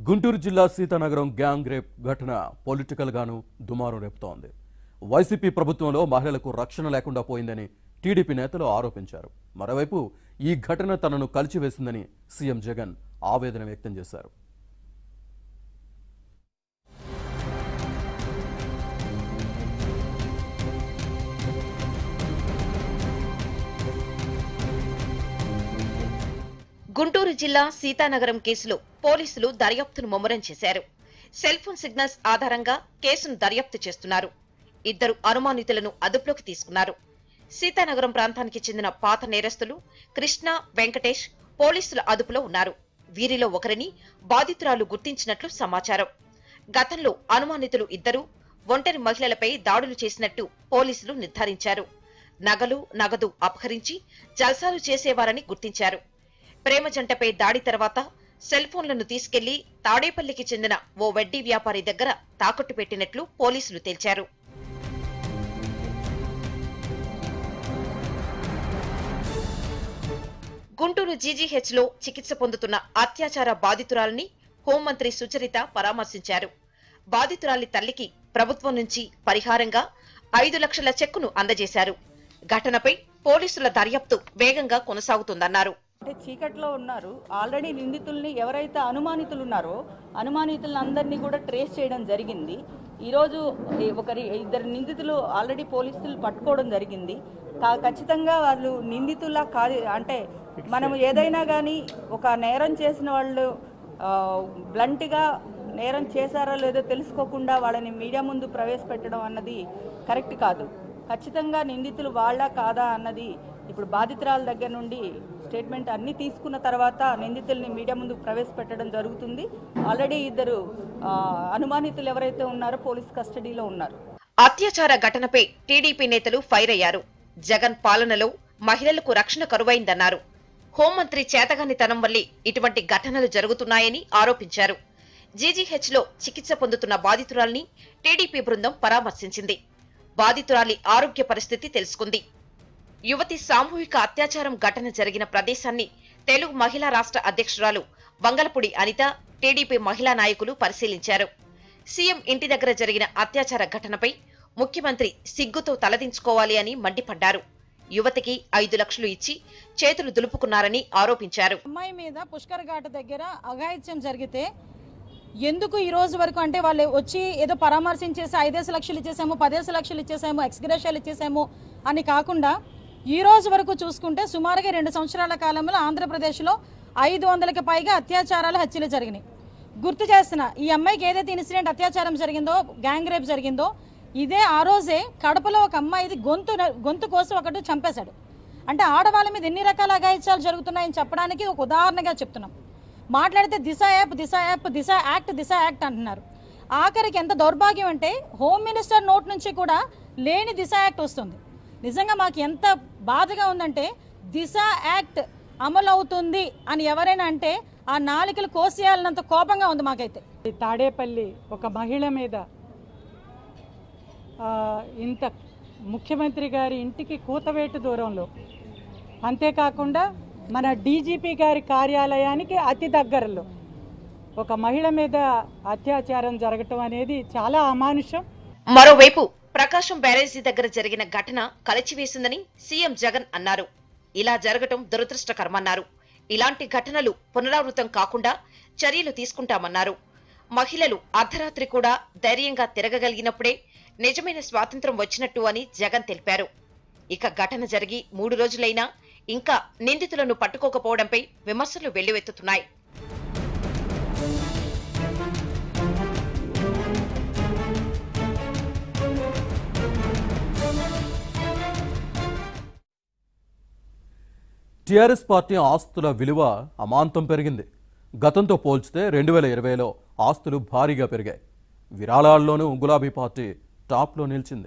గుంటూరు జిల్లా Seethanagaram gang rape ఘటన political గాను దుమారం రేపుతోంది వైసీపీ ప్రభుత్వంలో మహిళలకు రక్షణ లేకుండా పోయిందని టీడీపీ నేతలు ఆరోపించారు మరోవైపు ఈ ఘటన తనను కలిచివేసిందని సీఎం జగన్ ఆవేదన వ్యక్తం చేశారు గుంటూరు జిల్లా సీతానగరం కేసులో పోలీసులు దర్యాప్తును ముమ్మరం చేశారు సెల్ ఫోన్ సిగ్నల్స్ ఆధారంగా కేసును దర్యాప్తు చేస్తున్నారు ఇద్దరు అనుమానితులను అదుపులోకి తీసుకున్నారు సీతానగరం ప్రాంతానికి చెందిన పాత నేరస్తులు కృష్ణ వెంకటేష్ పోలీసుల అదుపులో ఉన్నారు వీరిలో ఒకరిని బాధితురాలు గుర్తించినట్లు సమాచారం గతంలో అనుమానితులు ఇద్దరు ఒంటరి మహిళలపై దాడులు చేసినట్టు పోలీసులు నిర్ధారించారు నగలు నగదు అపహరించి జల్సాలు చేసేవారని గుర్తించారు ప్రేమ జంటపై దాడి తర్వాత సెల్ ఫోన్లను తీసుకెళ్లి తాడేపల్లికి చెందిన ఓ వడ్డీ వ్యాపారి దగ్గర తాకట్టు పెట్టినట్లు పోలీసులు తేల్చారు గుంటూరు జీజీహెచ్ లో చికిత్స పొందుతున్న అత్యాచార బాధితురాలని హోంమంత్రి సుచరిత పరామర్శించారు బాధితురాలి తల్లికి ప్రభుత్వం నుంచి పరిహారంగా ఐదు లక్షల చెక్కును అందజేశారు ఘటనపై పోలీసుల దర్యాప్తు వేగంగా కొనసాగుతుందన్నారు అంటే చీకట్లో ఉన్నారు ఆల్రెడీ నిందితుల్ని ఎవరైతే అనుమానితులు ఉన్నారో అనుమానితులను అందరినీ కూడా ట్రేస్ చేయడం జరిగింది ఈరోజు ఈ ఒకరి ఇద్దరు నిందితులు ఆల్రెడీ పోలీసులు పట్టుకోవడం జరిగింది కా- ఖచ్చితంగా వాళ్ళు నిందితులా కాదు అంటే మనం ఏదైనా కానీ ఒక నేరం చేసిన వాళ్ళు బ్లంట్గా నేరం చేశారో లేదో తెలుసుకోకుండా వాళ్ళని మీడియా ముందు ప్రవేశపెట్టడం అన్నది కరెక్ట్ కాదు ఖచ్చితంగా నిందితులు వాళ్ళ కాదా అన్నది ఇప్పుడు బాధితురాల దగ్గర నుండి స్టేట్మెంట్ అన్ని తీసుకున్న తర్వాత నిందితుల్ని మీడియా ముందు ప్రవేశపెట్టడం జరుగుతుంది ఆల్రెడీ ఇద్దరు ఆ, అనుమానితులు ఎవరైతే ఉన్నారో పోలీస్ కస్టడీలో ఉన్నారు అత్యాచార ఘటనపై టీడీపీ నేతలు ఫైర్ అయ్యారు జగన్ పాలనలో మహిళలకు రక్షణ కరువైందన్నారు హోంమంత్రి చేతగానితనం వల్లే ఇటువంటి ఘటనలు జరుగుతున్నాయని ఆరోపించారు జీజీహెచ్ లో చికిత్స పొందుతున్న బాధితురాల్ని టీడీపీ బృందం పరామర్శించింది బాధితురాలి ఆరోగ్య పరిస్థితి తెలుసుకుంది యువతి సామూహిక అత్యాచారం ఘటన జరిగిన ప్రదేశాన్ని తెలుగు మహిళా రాష్ట్ర అధ్యక్షురాలు వంగలపూడి అనిత టీడీపీ మహిళా నాయకులు పరిశీలించారు సీఎం ఇంటి దగ్గర జరిగిన అత్యాచార ఘటనపై ముఖ్యమంత్రి సిగ్గుతో తలదించుకోవాలి అని మండిపడ్డారు యువతికి ఐదు లక్షలు ఇచ్చి చేతులు దులుపుకున్నారని ఆరోపించారు అమ్మాయి మీద పుష్కర్ ఘాట్ దగ్గర అఘాయిత్యం జరిగితే ఎందుకు ఈ రోజు వరకు అంటే వాళ్ళు వచ్చి ఏదో పరామర్శించేసి ఐదేసి లక్షలు ఇచ్చేసాము పదేసి లక్షలు ఇచ్చేసాము ఎక్స్గ్రేషాలు ఇచ్చేసాము అని కాకుండా ఈ రోజు వరకు చూసుకుంటే సుమారుగా రెండు సంవత్సరాల కాలంలో ఆంధ్రప్రదేశ్లో ఐదు వందలకి పైగా అత్యాచారాలు హత్యలు జరిగినాయి గుర్తు చేస్తున్న ఈ అమ్మాయికి ఏదైతే ఇన్సిడెంట్ అత్యాచారం జరిగిందో గ్యాంగ్ రేప్ జరిగిందో ఇదే ఆ రోజే కడపలో ఒక అమ్మాయిది గొంతు గొంతు కోసం ఒకటి చంపేశాడు అంటే ఆడవాళ్ళ మీద ఎన్ని రకాల అఘాయిత్యాలు జరుగుతున్నాయని చెప్పడానికి ఒక ఉదాహరణగా చెప్తున్నాం మాట్లాడితే Disha app Disha app Disha act Disha act అంటున్నారు ఆఖరికి ఎంత దౌర్భాగ్యం అంటే హోమ్ మినిస్టర్ నోట్ నుంచి కూడా లేని దిశ యాక్ట్ వస్తుంది నిజంగా మాకు ఎంత బాధగా ఉందంటే దిశ యాక్ట్ అమలు అవుతుంది అని ఎవరైనా అంటే ఆ నాలికలు కోసేయాలన్నంత కోపంగా ఉంది మాకైతే ఈ తాడేపల్లి ఒక మహిళ మీద ఆ, ఇంత ముఖ్యమంత్రి గారి ఇంటికి కూతవేటు దూరంలో అంతేకాకుండా మన డీజీపీ గారి కార్యాలయానికి అతి దగ్గరలో ఒక మహిళ మీద అత్యాచారం జరగటం అనేది చాలా అమానుషం మరోవైపు ప్రకాశం బ్యారేజీ దగ్గర జరిగిన ఘటన కలచివేసిందని సీఎం జగన్ అన్నారు ఇలా జరగటం దురదృష్టకరమన్నారు ఇలాంటి ఘటనలు పునరావృతం కాకుండా చర్యలు తీసుకుంటామన్నారు మహిళలు అర్ధరాత్రి కూడా ధైర్యంగా తిరగగలిగినప్పుడే నిజమైన స్వాతంత్రం వచ్చినట్టు అని జగన్ తెలిపారు ఇక ఘటన జరిగి మూడు రోజులైనా ఇంకా నిందితులను పట్టుకోకపోవడంపై విమర్శలు వెల్లువెత్తుతున్నాయి టీఆర్ఎస్ పార్టీ ఆస్తుల విలువ అమాంతం పెరిగింది గతంతో పోల్చితే రెండు వేల ఇరవైలో ఆస్తులు భారీగా పెరిగాయి విరాళాల్లోనూ గులాబీ పార్టీ టాప్లో నిలిచింది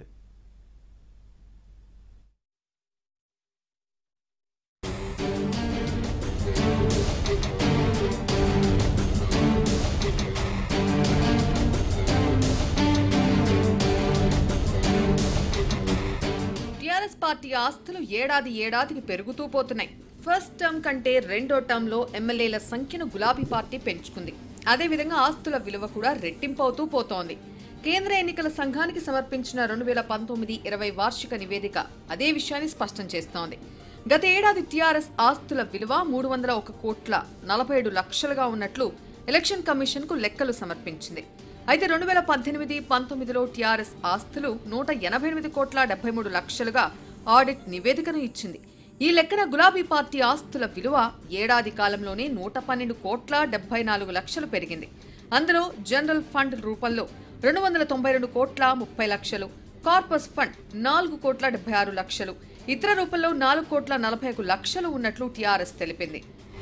టీఆర్ఎస్ పార్టీ ఆస్తులు ఏడాది ఏడాదికి పెరుగుతూ పోతున్నాయి ఫస్ట్ టర్మ్ కంటే రెండో టర్మ్ లో ఎమ్మెల్యేల సంఖ్యను గులాబీ పార్టీ పెంచుకుంది అదేవిధంగా ఆస్తుల విలువ కూడా రెట్టింపవుతూ పోతోంది కేంద్ర ఎన్నికల సంఘానికి సమర్పించిన రెండు వేల పంతొమ్మిది ఇరవై వార్షిక నివేదిక అదే విషయాన్ని స్పష్టం చేస్తోంది గత ఏడాది టీఆర్ఎస్ ఆస్తుల విలువ మూడు వందల ఒక కోట్ల నలభై ఏడు లక్షలుగా ఉన్నట్లు ఎలక్షన్ కమిషన్ కు లెక్కలు సమర్పించింది అయితే రెండు వేల పద్దెనిమిది పంతొమ్మిదిలో టీఆర్ఎస్ ఆస్తులు నూట ఎనభై ఎనిమిది కోట్ల డెబ్బై మూడు లక్షలుగా ఆడిట్ నివేదికను ఇచ్చింది ఈ లెక్కన గులాబీ పార్టీ ఆస్తుల విలువ ఏడాది కాలంలోనే నూట పన్నెండు కోట్ల డెబ్బై నాలుగు లక్షలు పెరిగింది అందులో జనరల్ ఫండ్ రూపంలో రెండు వందల తొంభై రెండు కోట్ల ముప్పై లక్షలు కార్పస్ ఫండ్ నాలుగు కోట్ల డెబ్బై ఆరు లక్షలు ఇతర రూపంలో నాలుగు కోట్ల నలభై ఒక లక్షలు ఉన్నట్లు టీఆర్ఎస్ తెలిపింది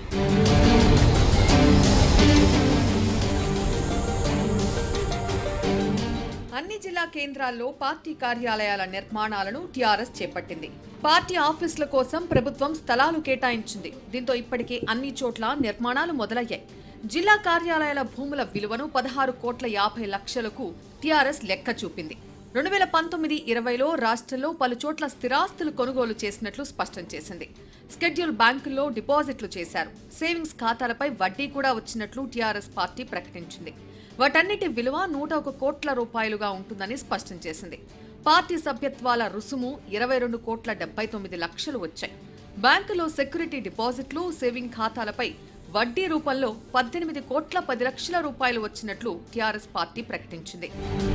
అన్ని జిల్లా కేంద్రాల్లో పార్టీ కార్యాలయాల నిర్మాణాలను టీఆర్ఎస్ చేపట్టింది పార్టీ ఆఫీసుల కోసం ప్రభుత్వం స్థలాలు కేటాయించింది దీంతో ఇప్పటికే అన్ని చోట్ల నిర్మాణాలు మొదలయ్యాయి జిల్లా కార్యాలయాల భూముల విలువను పదహారు కోట్ల యాభై లక్షలకు టీఆర్ఎస్ లెక్క చూపింది రెండు వేల పంతొమ్మిది ఇరవైలో రాష్ట్రంలో పలు చోట్ల స్థిరాస్తులు కొనుగోలు చేసినట్లు స్పష్టం చేసింది స్కెడ్యూల్ బ్యాంకుల్లో డిపాజిట్లు చేశారు సేవింగ్స్ ఖాతాలపై వడ్డీ కూడా వచ్చినట్లు టీఆర్ఎస్ పార్టీ ప్రకటించింది వాటన్నిటి విలువ నూట ఒక కోట్ల రూపాయలుగా ఉంటుందని స్పష్టం చేసింది పార్టీ సభ్యత్వాల రుసుము ఇరవై రెండు కోట్ల డెబ్బై తొమ్మిది లక్షలు వచ్చాయి బ్యాంకులో సెక్యూరిటీ డిపాజిట్లు సేవింగ్ ఖాతాలపై వడ్డీ రూపంలో పద్దెనిమిది కోట్ల పది లక్షల రూపాయలు వచ్చినట్లు టీఆర్ఎస్ పార్టీ ప్రకటించింది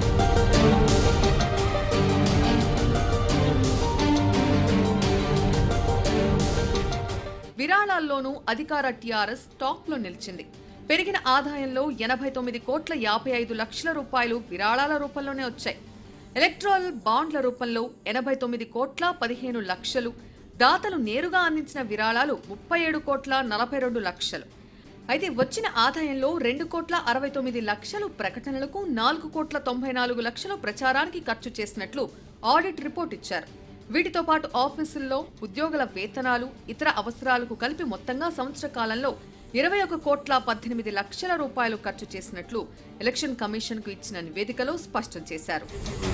విరాళాల్లోనూ అధికార టీఆర్ఎస్ టాప్ లో నిలిచింది పెరిగిన ఆదాయంలో ఎనభై తొమ్మిది కోట్ల యాభై ఐదు లక్షల రూపాయలు విరాళాల రూపంలోనే వచ్చాయి ఎలక్ట్రాల్ బాండ్ల రూపంలో ఎనభై తొమ్మిది కోట్ల పదిహేను లక్షలు దాతలు నేరుగా అందించిన విరాళాలు ముప్పై ఏడు కోట్ల నలభై రెండు లక్షలు అయితే వచ్చిన ఆదాయంలో రెండు కోట్ల అరవై తొమ్మిది లక్షలు ప్రకటనలకు నాలుగు కోట్ల తొంభై నాలుగు లక్షలు ప్రచారానికి ఖర్చు చేసినట్లు ఆడిట్ రిపోర్ట్ ఇచ్చారు వీటితో పాటు ఆఫీసుల్లో ఉద్యోగుల వేతనాలు ఇతర అవసరాలకు కలిపి మొత్తంగా సంవత్సర కాలంలో ఇరవై ఒక కోట్ల పద్దెనిమిది లక్షల రూపాయలు ఖర్చు చేసినట్లు ఎలక్షన్ కమిషన్ కు ఇచ్చిన నివేదికలో స్పష్టం చేశారు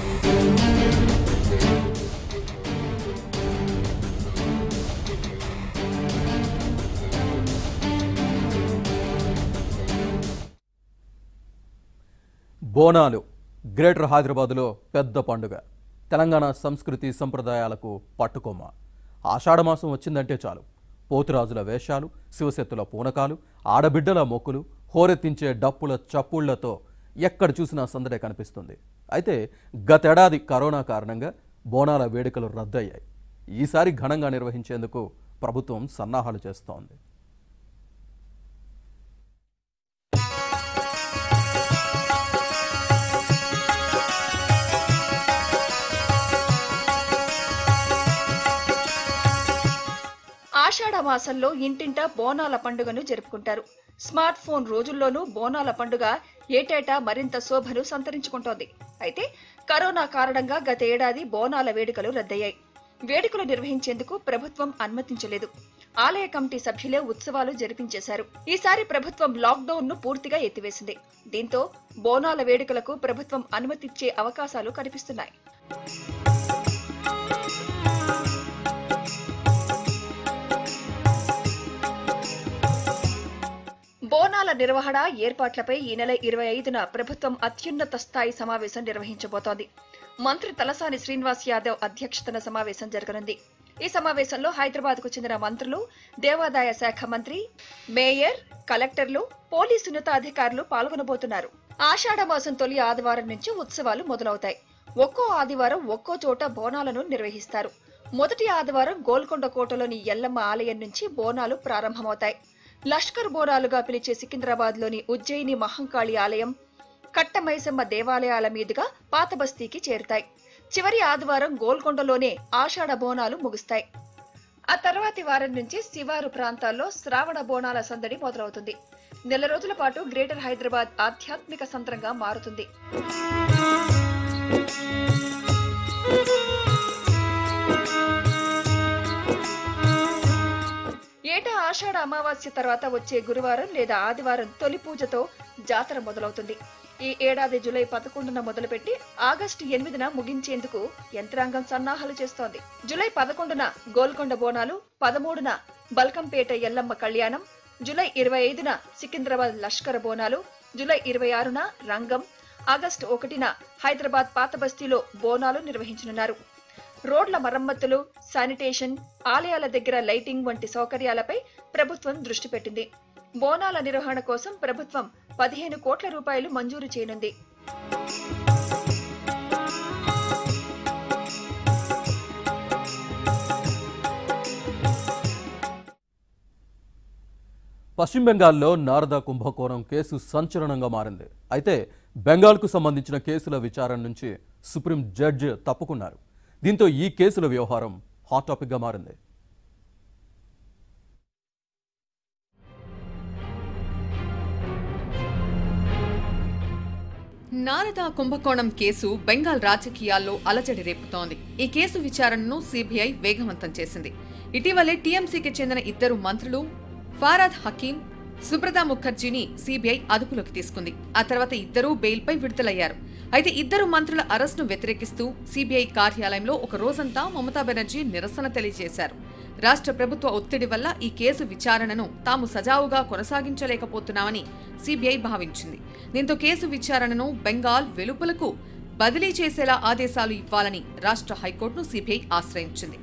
బోనాలు గ్రేటర్ హైదరాబాదులో పెద్ద పండుగ తెలంగాణ సంస్కృతి సంప్రదాయాలకు పట్టుకొమ్మ ఆషాఢమాసం వచ్చిందంటే చాలు పోతురాజుల వేషాలు శివశక్తుల పూనకాలు ఆడబిడ్డల మొక్కులు హోరెత్తించే డప్పుల చప్పుళ్లతో ఎక్కడ చూసినా సందడే కనిపిస్తుంది అయితే గతేడాది కరోనా కారణంగా బోనాల వేడుకలు రద్దయ్యాయి ఈసారి ఘనంగా నిర్వహించేందుకు ప్రభుత్వం సన్నాహాలు చేస్తోంది ఆషాఢ మాసంలో ఇంటింటా బోనాల పండుగను జరుపుకుంటారు స్మార్ట్ ఫోన్ రోజుల్లోనూ బోనాల పండుగ ఏటేటా మరింత శోభను సంతరించుకుంటోంది అయితే కరోనా కారణంగా గత ఏడాది బోనాల వేడుకలు రద్దయ్యాయి వేడుకలు నిర్వహించేందుకు ప్రభుత్వం అనుమతించలేదు ఆలయ కమిటీ సభ్యులే ఉత్సవాలు జరిపించేశారు ఈసారి ప్రభుత్వం లాక్డౌన్ ను పూర్తిగా ఎత్తివేసింది దీంతో బోనాల వేడుకలకు ప్రభుత్వం అనుమతిచ్చే అవకాశాలు కనిపిస్తున్నాయి బోనాల నిర్వహణ ఏర్పాట్లపై ఈ నెల ఇరవై ఐదున ప్రభుత్వం అత్యున్నత స్థాయి సమావేశం నిర్వహించబోతోంది మంత్రి తలసాని శ్రీనివాస్ యాదవ్ అధ్యక్షతన సమావేశం జరగనుంది ఈ సమావేశంలో హైదరాబాద్ కు చెందిన మంత్రులు దేవాదాయ శాఖ మంత్రి మేయర్ కలెక్టర్లు పోలీసు ఉన్నతాధికారులు పాల్గొనబోతున్నారు ఆషాఢ మాసం తొలి ఆదివారం నుంచి ఉత్సవాలు మొదలవుతాయి ఒక్కో ఆదివారం ఒక్కో చోట బోనాలను నిర్వహిస్తారు మొదటి ఆదివారం గోల్కొండ కోటలోని ఎల్లమ్మ ఆలయం నుంచి బోనాలు ప్రారంభమవుతాయి లష్కర్ బోనాలుగా పిలిచే సికింద్రాబాద్ లోని ఉజ్జయిని మహంకాళి ఆలయం కట్టమైసమ్మ దేవాలయాల మీదుగా పాతబస్తీకి చేరుతాయి చివరి ఆదివారం గోల్కొండలోనే ఆషాఢ బోనాలు ముగుస్తాయి ఆ తర్వాతి వారం నుంచి శివారు ప్రాంతాల్లో శ్రావణ బోనాల సందడి మొదలవుతుంది నెల రోజుల పాటు గ్రేటర్ హైదరాబాద్ ఆధ్యాత్మిక సంద్రంగా మారుతుంది ఏటా ఆషాఢ అమావాస్య తర్వాత వచ్చే గురువారం లేదా ఆదివారం తొలి పూజతో జాతర మొదలవుతుంది ఈ ఏడాది జూలై పదకొండున మొదలుపెట్టి ఆగస్టు ఎనిమిదిన ముగించేందుకు యంత్రాంగం సన్నాహాలు చేస్తోంది జూలై పదకొండున గోల్కొండ బోనాలు పదమూడున బల్కంపేట ఎల్లమ్మ కళ్యాణం జూలై ఇరవై ఐదున సికింద్రాబాద్ లష్కర బోనాలు జూలై ఇరవై ఆరున రంగం ఆగస్టు ఒకటిన హైదరాబాద్ పాత బస్తీలో బోనాలు నిర్వహించనున్నారు రోడ్ల మరమ్మతులు శానిటేషన్ ఆలయాల దగ్గర లైటింగ్ వంటి సౌకర్యాలపై ప్రభుత్వం దృష్టి పెట్టింది బోనాల నిర్వహణ కోసం ప్రభుత్వం పదిహేను కోట్ల రూపాయలు మంజూరు చేయనుంది పశ్చిమ బెంగాల్లో నారదా కుంభకోణం కేసు సంచలనంగా మారింది అయితే బెంగాల్కు సంబంధించిన కేసుల విచారణ నుంచి సుప్రీం జడ్జి తప్పుకున్నారు దీంతో ఈ కేసుల వ్యవహారం హాట్ టాపిక్గా మారింది నారద కుంభకోణం కేసు బెంగాల్ రాజకీయాల్లో అలజడి రేపుతోంది ఈ కేసు విచారణను సిబిఐ వేగవంతం చేసింది ఇటీవలే టీఎంసీకి చెందిన ఇద్దరు మంత్రులు ఫారాద్ హకీం సుబ్రతా ముఖర్జీని సిబిఐ అదుపులోకి తీసుకుంది ఆ తర్వాత ఇద్దరూ బెయిల్పై విడుదలయ్యారు అయితే ఇద్దరు మంత్రుల అరెస్టును వ్యతిరేకిస్తూ సిబిఐ కార్యాలయంలో ఒక రోజంతా మమతా బెనర్జీ నిరసన తెలియజేశారు రాష్ట్ర ప్రభుత్వ ఒత్తిడి వల్ల ఈ కేసు విచారణను తాము సజావుగా కొనసాగించలేకపోతున్నామని సిబిఐ భావించింది దీంతో కేసు విచారణను బెంగాల్ వెలుపలకు బదిలీ చేసేలా ఆదేశాలు ఇవ్వాలని రాష్ట్ర హైకోర్టును సిబిఐ ఆశ్రయించింది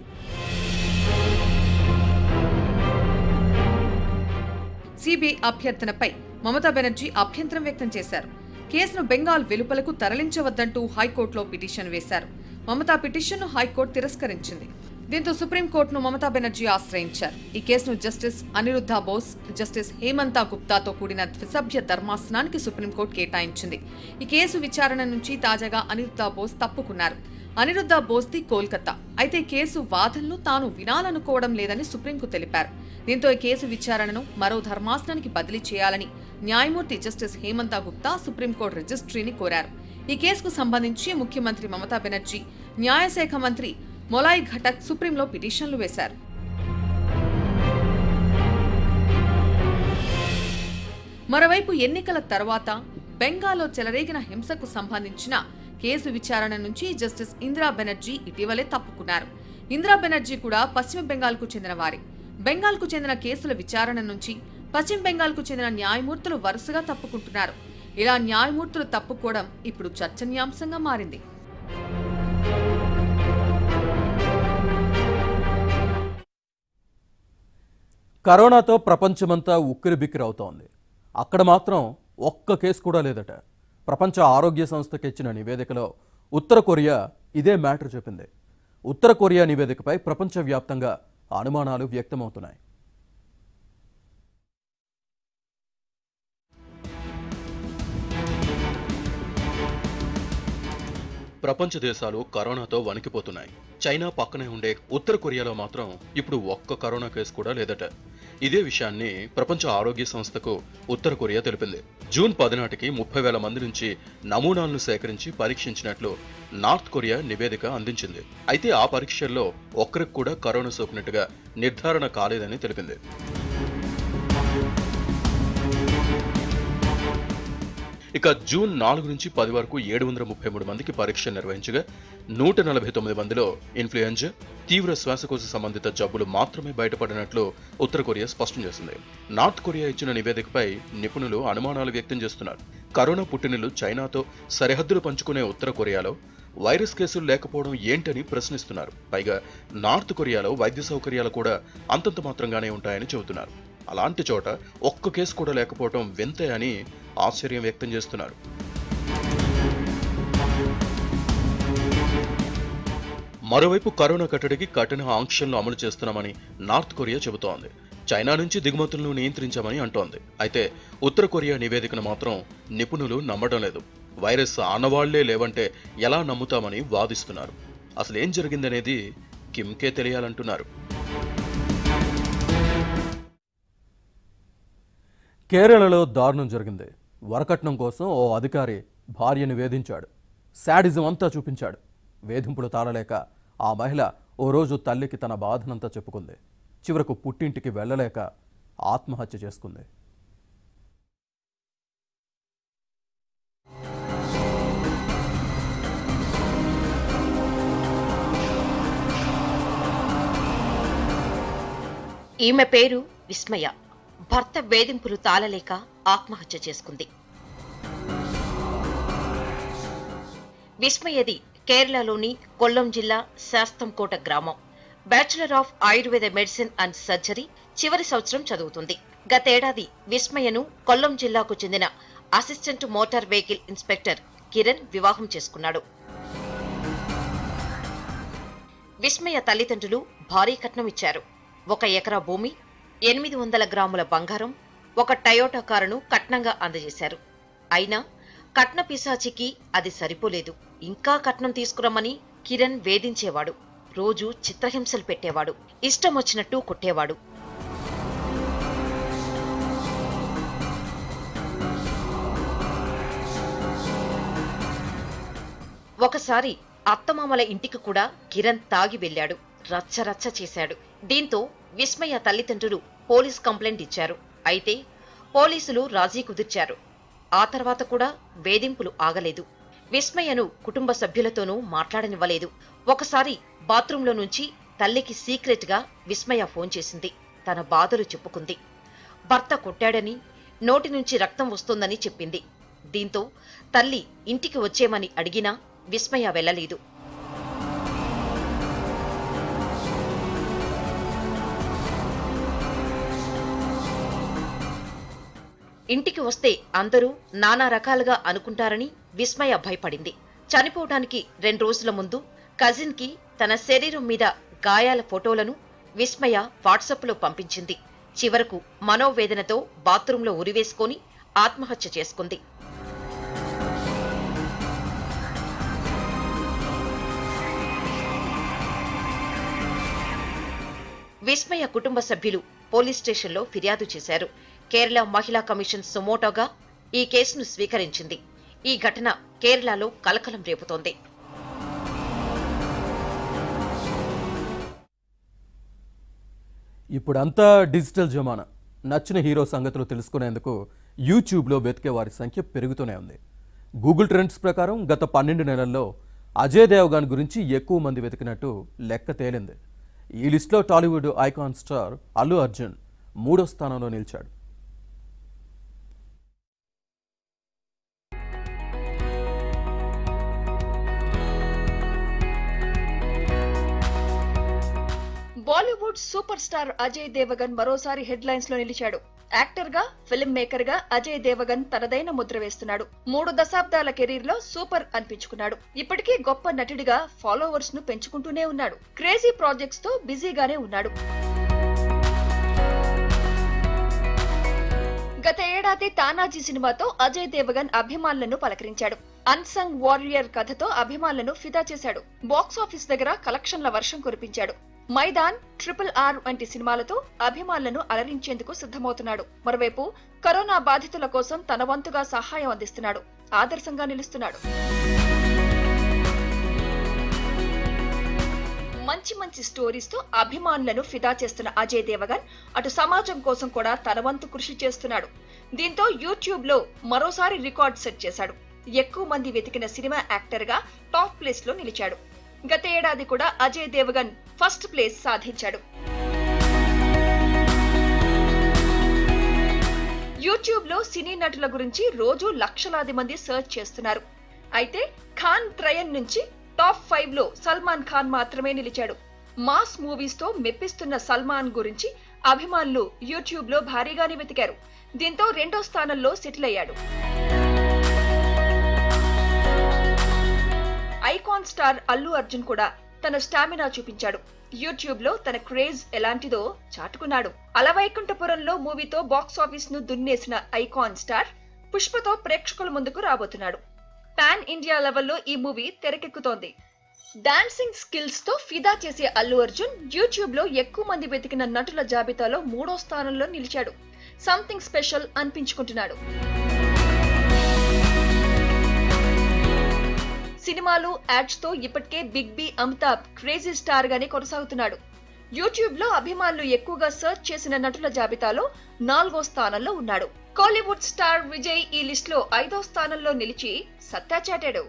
సిబిఐ అభ్యర్థనపై మమతా బెనర్జీ అభ్యంతరం వ్యక్తం చేశారు కేసును బెంగాల్ వెలుపలకు తరలించవద్దంటూ హైకోర్టులో పిటిషన్ వేశారు మమతా పిటిషన్ను హైకోర్టు తిరస్కరించింది దీంతో సుప్రీంకోర్టును మమతా బెనర్జీ ఆశ్రయించారు ఈ కేసును జస్టిస్ అనిరుద్ధ బోస్ జస్టిస్ హేమంతా గుప్తాతో కూడిన ద్విసభ్య ధర్మాసనానికి సుప్రీంకోర్టు కేటాయించింది ఈ కేసు విచారణ నుంచి తాజాగా అనిరుద్ధ బోస్ తప్పుకున్నారు అనిరుద్ధ బోస్ది కోల్కతా అయితే కేసు వాదనలు తాను వినాలనుకోవడం లేదని సుప్రీంకు తెలిపారు దీంతో ఈ కేసు విచారణను మరో ధర్మాసనానికి బదిలీ చేయాలని న్యాయమూర్తి జస్టిస్ హేమంతా గుప్తా సుప్రీంకోర్టు రిజిస్ట్రీని కోరారు ఈ కేసుకు సంబంధించి ముఖ్యమంత్రి మమతా బెనర్జీ న్యాయశాఖ మంత్రి మొలాయ్ ఘటక్ సుప్రీంలో పిటిషన్లు వేశారు మరోవైపు ఎన్నికల తర్వాత బెంగాల్లో చెలరేగిన హింసకు సంబంధించిన కేసు విచారణ నుంచి జస్టిస్ ఇందిరా బెనర్జీ ఇటీవలే తప్పుకున్నారు ఇందిరా బెనర్జీ కూడా పశ్చిమ బెంగాల్కు చెందిన వారే బెంగాల్కు చెందిన కేసుల విచారణ నుంచి పశ్చిమ బెంగాల్కు చెందిన న్యాయమూర్తులు వరుసగా తప్పుకుంటున్నారు ఇలా న్యాయమూర్తులు తప్పుకోవడం ఇప్పుడు చర్చనీయాంశంగా మారింది కరోనాతో ప్రపంచమంతా ఉక్కిరిబిక్కిరి అవుతోంది అక్కడ మాత్రం ఒక్క కేసు కూడా లేదట ప్రపంచ ఆరోగ్య సంస్థకి ఇచ్చిన నివేదికలో ఉత్తర కొరియా ఇదే మ్యాటర్ చెప్పింది ఉత్తర కొరియా నివేదికపై ప్రపంచవ్యాప్తంగా అనుమానాలు వ్యక్తమవుతున్నాయి ప్రపంచ దేశాలు కరోనాతో వణికిపోతున్నాయి చైనా పక్కనే ఉండే ఉత్తర కొరియాలో మాత్రం ఇప్పుడు ఒక్క కరోనా కేసు కూడా లేదట ఇదే విషయాన్ని ప్రపంచ ఆరోగ్య సంస్థకు ఉత్తర కొరియా తెలిపింది జూన్ పది నాటికి ముప్పై వేల మంది నుంచి నమూనాలను సేకరించి పరీక్షించినట్లు నార్త్ కొరియా నివేదిక అందించింది అయితే ఆ పరీక్షల్లో ఒక్కరికి కూడా కరోనా సోకినట్టుగా నిర్ధారణ కాలేదని తెలిపింది ఇక జూన్ నాలుగు నుంచి పది వరకు ఏడు వందల ముప్పై మూడు మందికి పరీక్ష నిర్వహించగా నూట నలభై తొమ్మిది మందిలో ఇన్ఫ్లుయెంజా తీవ్ర శ్వాసకోశ సంబంధిత జబ్బులు మాత్రమే బయటపడినట్లు ఉత్తర కొరియా స్పష్టం చేసింది నార్త్ కొరియా ఇచ్చిన నివేదికపై నిపుణులు అనుమానాలు వ్యక్తం చేస్తున్నారు కరోనా పుట్టినలు చైనాతో సరిహద్దులు పంచుకునే ఉత్తర కొరియాలో వైరస్ కేసులు లేకపోవడం ఏంటని ప్రశ్నిస్తున్నారు పైగా నార్త్ కొరియాలో వైద్య సౌకర్యాలు కూడా అంతంత మాత్రంగానే ఉంటాయని చెబుతున్నారు అలాంటి చోట ఒక్క కేసు కూడా లేకపోవడం వింతే అని ఆశ్చర్యం వ్యక్తం చేస్తున్నారు మరోవైపు కరోనా కట్టడికి కఠిన ఆంక్షలను అమలు చేస్తున్నామని నార్త్ కొరియా చెబుతోంది చైనా నుంచి దిగుమతులను నియంత్రించామని అంటోంది అయితే ఉత్తర కొరియా నివేదికను మాత్రం నిపుణులు నమ్మడం లేదు వైరస్ ఆనవాళ్లే లేవంటే ఎలా నమ్ముతామని వాదిస్తున్నారు అసలు ఏం జరిగిందనేది కిమ్కే తెలియాలంటున్నారు కేరళలో దారుణం జరిగింది వరకట్నం కోసం ఓ అధికారి భార్యను వేధించాడు శాడిజం అంతా చూపించాడు వేధింపులు తాళలేక ఆ మహిళ ఓ రోజు తల్లికి తన బాధనంతా చెప్పుకుంది చివరకు పుట్టింటికి వెళ్ళలేక ఆత్మహత్య చేసుకుంది ఈమె పేరు విస్మయ భర్త వేధింపులు తాళలేక ఆత్మహత్య చేసుకుంది విస్మయది కేరళలోని కొల్లం జిల్లా శాస్తంకోట గ్రామం bachelor of Ayurveda medicine and surgery చివరి సంవత్సరం చదువుతుంది గతేడాది విస్మయను కొల్లం జిల్లాకు చెందిన assistant motor vehicle inspector Kiran వివాహం చేసుకున్నాడు విస్మయ తల్లిదండ్రులు భారీ కట్నం ఇచ్చారు ఒక ఎకరా భూమి ఎనిమిది వందల గ్రాముల బంగారం ఒక టయోటా కారును కట్నంగా అందజేశారు అయినా కట్న పిశాచికి అది సరిపోలేదు ఇంకా కట్నం తీసుకురమ్మని కిరణ్ వేధించేవాడు రోజు చిత్రహింసలు పెట్టేవాడు ఇష్టం వచ్చినట్టు కొట్టేవాడు ఒకసారి అత్తమామల ఇంటికి కూడా కిరణ్ తాగి వెళ్లాడు రచ్చ రచ్చ చేశాడు దీంతో విస్మయ తల్లిదండ్రులు పోలీస్ కంప్లైంట్ ఇచ్చారు అయితే పోలీసులు రాజీ కుదిర్చారు ఆ తర్వాత కూడా వేధింపులు ఆగలేదు విస్మయను కుటుంబ సభ్యులతోనూ మాట్లాడనివ్వలేదు ఒకసారి బాత్రూంలో నుంచి తల్లికి సీక్రెట్ గా విస్మయ ఫోన్ చేసింది తన బాధలు చెప్పుకుంది భర్త కొట్టాడని నోటి నుంచి రక్తం వస్తోందని చెప్పింది దీంతో తల్లి ఇంటికి వచ్చేమని అడిగినా విస్మయ వెళ్ళలేదు ఇంటికి వస్తే అందరూ నానా రకాలుగా అనుకుంటారని విస్మయ భయపడింది చనిపోవడానికి రెండు రోజుల ముందు కజిన్ కి తన శరీరం మీద గాయాల ఫోటోలను విస్మయ వాట్సాప్లో పంపించింది చివరకు మనోవేదనతో బాత్రూంలో ఉరివేసుకొని ఆత్మహత్య చేసుకుంది విస్మయ కుటుంబ సభ్యులు పోలీస్ స్టేషన్లో ఫిర్యాదు చేశారు కేరళ మహిళా కమిషన్ సుమోటోగా ఈ కేసును స్వీకరించింది ఈ ఘటన కేరళలో కలకలం రేపుతోంది ఇప్పుడంతా డిజిటల్ జమానా నచ్చిన హీరో సంగతులు తెలుసుకునేందుకు యూట్యూబ్లో వెతికే వారి సంఖ్య పెరుగుతూనే ఉంది గూగుల్ ట్రెండ్స్ ప్రకారం గత పన్నెండు నెలల్లో అజయ్ దేవగాన్ గురించి ఎక్కువ మంది వెతికినట్టు లెక్క తేలింది ఈ లిస్టులో టాలీవుడ్ ఐకాన్ స్టార్ అల్లు అర్జున్ మూడో స్థానంలో నిలిచాడు బాలీవుడ్ సూపర్ స్టార్ అజయ్ దేవగన్ మరోసారి హెడ్ లైన్స్ లో నిలిచాడు యాక్టర్ గా ఫిల్మ్ మేకర్ గా అజయ్ దేవగన్ తనదైన ముద్ర వేస్తున్నాడు మూడు దశాబ్దాల కెరీర్ లో సూపర్ అనిపించుకున్నాడు ఇప్పటికీ గొప్ప నటుడిగా ఫాలోవర్స్ ను పెంచుకుంటూనే ఉన్నాడు క్రేజీ ప్రాజెక్ట్స్ తో బిజీగానే ఉన్నాడు గత ఏడాది తానాజీ సినిమాతో అజయ్ దేవగన్ అభిమానులను పలకరించాడు అన్సంగ్ వారియర్ కథతో అభిమానులను ఫిదా చేశాడు బాక్స్ ఆఫీస్ దగ్గర కలెక్షన్ల వర్షం కురిపించాడు మైదాన్ ట్రిపుల్ ఆర్ వంటి సినిమాలతో అభిమానులను అలరించేందుకు సిద్ధమవుతున్నాడు మరోవైపు కరోనా బాధితుల కోసం తన వంతుగా సహాయం అందిస్తున్నాడు ఆదర్శంగా నిలుస్తున్నాడు మంచి మంచి స్టోరీస్ తో అభిమానులను ఫిదా చేస్తున్న అజయ్ దేవగన్ అటు సమాజం కోసం కూడా తన వంతు కృషి చేస్తున్నాడు దీంతో యూట్యూబ్ లో మరోసారి రికార్డ్ సెట్ చేశాడు ఎక్కువ మంది వెతికిన సినిమా యాక్టర్ గా టాప్ ప్లేస్ లో నిలిచాడు గత ఏడాది కూడా అజయ్ దేవగన్ ఫస్ట్ ప్లేస్ సాధించాడు యూట్యూబ్ లో సినీ నటుల గురించి రోజు లక్షలాది మంది సెర్చ్ చేస్తున్నారు అయితే ఖాన్ త్రయన్ నుంచి టాప్ ఫైవ్ లో సల్మాన్ ఖాన్ మాత్రమే నిలిచాడు మాస్ మూవీస్ తో మెప్పిస్తున్న సల్మాన్ గురించి అభిమానులు యూట్యూబ్ లో భారీగానే వెతికారు దీంతో రెండో స్థానంలో సెటిల్ అయ్యాడు ఐకాన్ స్టార్ అల్లు అర్జున్ కూడా తన స్టామినా చూపించాడు యూట్యూబ్ లో తన క్రేజ్ ఎలాంటిదో చాటుకున్నాడు అలవైకుంఠపురంలో మూవీతో బాక్స్ ఆఫీస్ ను దున్నేసిన ఐకాన్ స్టార్ పుష్పతో ప్రేక్షకుల ముందుకు రాబోతున్నాడు పాన్ ఇండియా లెవెల్లో ఈ మూవీ తెరకెక్కుతోంది డాన్సింగ్ స్కిల్స్ తో ఫిదా చేసే అల్లు అర్జున్ యూట్యూబ్ లో ఎక్కువ మంది వెతికిన నటుల జాబితాలో మూడో స్థానంలో నిలిచాడు సంథింగ్ స్పెషల్ అనిపించుకుంటున్నాడు సినిమాలు యాడ్స్ తో ఇప్పటికే big B Amitabh crazy star గానే కొనసాగుతున్నాడు యూట్యూబ్ లో అభిమానులు ఎక్కువగా సెర్చ్ చేసిన నటుల జాబితాలో నాలుగో స్థానంలో ఉన్నాడు కోలీవుడ్ స్టార్ విజయ్ ఈ లిస్ట్ లో ఐదో స్థానంలో నిలిచి సత్తా చాటాడు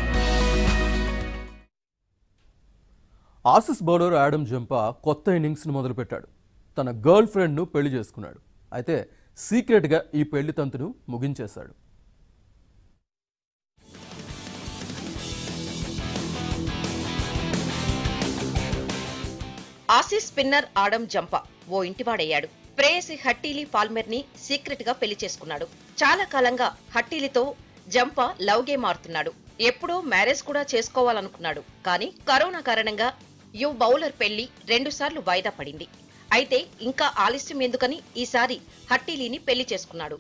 ఆసిస్ బౌలర్ యాడమ్ జంపా కొత్త ఇన్నింగ్స్ను మొదలుపెట్టాడు తన గర్ల్ ఫ్రెండ్ను పెళ్లి చేసుకున్నాడు అయితే సీక్రెట్గా ఈ పెళ్లి తంతును ముగించేశాడు ఆసీస్ స్పిన్నర్ ఆడమ్ జంపా ఓ ఇంటివాడయ్యాడు ప్రేయసి హట్టీలీ పాల్మెర్ ని సీక్రెట్ గా పెళ్లి చేసుకున్నాడు చాలా కాలంగా హట్టీలితో జంపా లవ్ గేమ్ ఆడుతున్నాడు ఎప్పుడో మ్యారేజ్ కూడా చేసుకోవాలనుకున్నాడు కానీ కరోనా కారణంగా యువ బౌలర్ పెళ్లి రెండుసార్లు వాయిదా పడింది అయితే ఇంకా ఆలస్యం ఎందుకని ఈసారి హట్టీలీని పెళ్లి చేసుకున్నాడు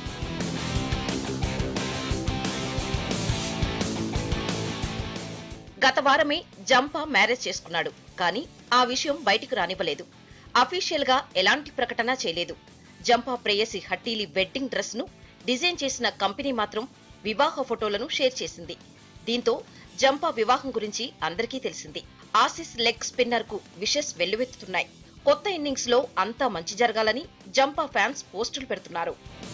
గత వారమే జంపా మ్యారేజ్ చేసుకున్నాడు కానీ ఆ విషయం బయటికి రానివ్వలేదు అఫీషియల్ గా ఎలాంటి ప్రకటన చేయలేదు జంపా ప్రేయసి హట్టీలి వెడ్డింగ్ డ్రెస్ ను డిజైన్ చేసిన కంపెనీ మాత్రం వివాహ ఫోటోలను షేర్ చేసింది దీంతో జంపా వివాహం గురించి అందరికీ తెలిసింది ఆసిస్ లెగ్ స్పిన్నర్ కు విషెస్ వెల్లువెత్తుతున్నాయి కొత్త ఇన్నింగ్స్ లో అంతా మంచి జరగాలని జంపా ఫ్యాన్స్ పోస్టులు పెడుతున్నారు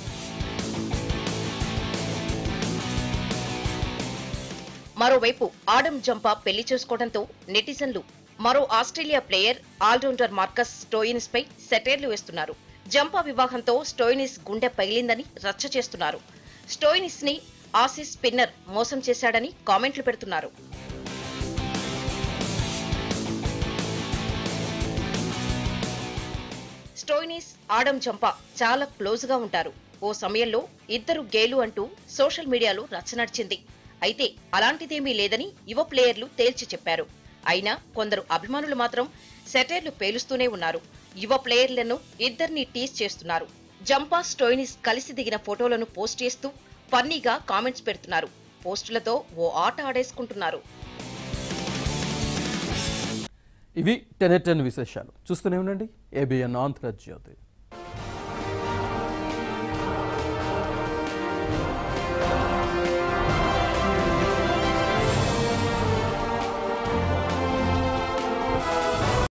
మరోవైపు ఆడమ్ జంపా పెళ్లి చేసుకోవడంతో నెటిజన్లు మరో Australia player all rounder Marcus Stoinis పై సెటైర్లు వేస్తున్నారు జంపా వివాహంతో స్టోయినిస్ గుండె పగిలిందని రచ్చ చేస్తున్నారు స్టోయినిస్ ని ఆసిస్ స్పిన్నర్ మోసం చేశాడని కామెంట్లు పెడుతున్నారు స్టోయినిస్ ఆడమ్ జంపా చాలా క్లోజ్ గా ఉంటారు ఓ సమయంలో ఇద్దరు గేలు అంటూ సోషల్ మీడియాలో రచ్చ నడిచింది అయితే అలాంటిదేమీ లేదని యువ ప్లేయర్లు తేల్చి చెప్పారు అయినా కొందరు అభిమానులు మాత్రం సెటైర్లు పేలుస్తూనే ఉన్నారు యువ ప్లేయర్లను ఇద్దరిని టీస్ చేస్తున్నారు జంపా స్టోయినిస్ కలిసి దిగిన ఫోటోలను పోస్ట్ చేస్తూ ఫన్నీగా కామెంట్స్ పెడుతున్నారు పోస్టులతో ఓ ఆట ఆడేసుకుంటున్నారు ఇవి టెన్ టెన్ విశేషాలు చూస్తూనే ఉండండి ఏబిఎన్ ఆంధ్రజ్యోతి